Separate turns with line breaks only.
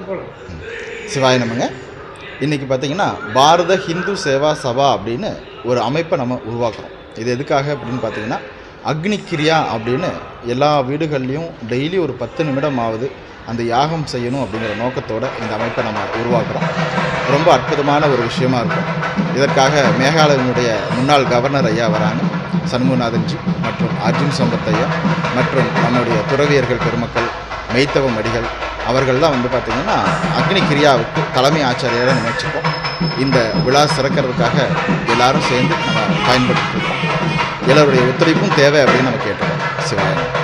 சிவாய நமங்க இன்றைக்கி பார்த்தீங்கன்னா பாரத ஹிந்து சேவா சபா அப்படின்னு ஒரு அமைப்பை நம்ம உருவாக்குறோம் இது எதுக்காக அப்படின்னு பார்த்தீங்கன்னா அக்னி கிரியா அப்படின்னு எல்லா வீடுகள்லையும் டெய்லி ஒரு பத்து நிமிடம் ஆகுது அந்த யாகம் செய்யணும் அப்படிங்கிற நோக்கத்தோட இந்த அமைப்பை நம்ம உருவாக்குறோம் ரொம்ப அற்புதமான ஒரு விஷயமா இருக்கும் இதற்காக மேகாலயனுடைய முன்னாள் கவர்னர் ஐயா வராங்க சண்முகநாதன்ஜி மற்றும் அர்ஜுன் சம்பத் ஐயா மற்றும் நம்முடைய துறவியர்கள் பெருமக்கள் மெய்த்தவ மடிகள் அவர்கள்லாம் வந்து பார்த்திங்கன்னா அக்னி கிரியாவுக்கு தலைமை ஆச்சாரியராக நினைச்சுப்போம் இந்த விழா சிறக்கிறதுக்காக எல்லாரும் சேர்ந்து நம்ம பயன்படுத்திட்டு இருக்கோம் எல்லாருடைய ஒத்துழைப்பும் தேவை அப்படின்னு நம்ம கேட்டுக்கோம் சிவாயம்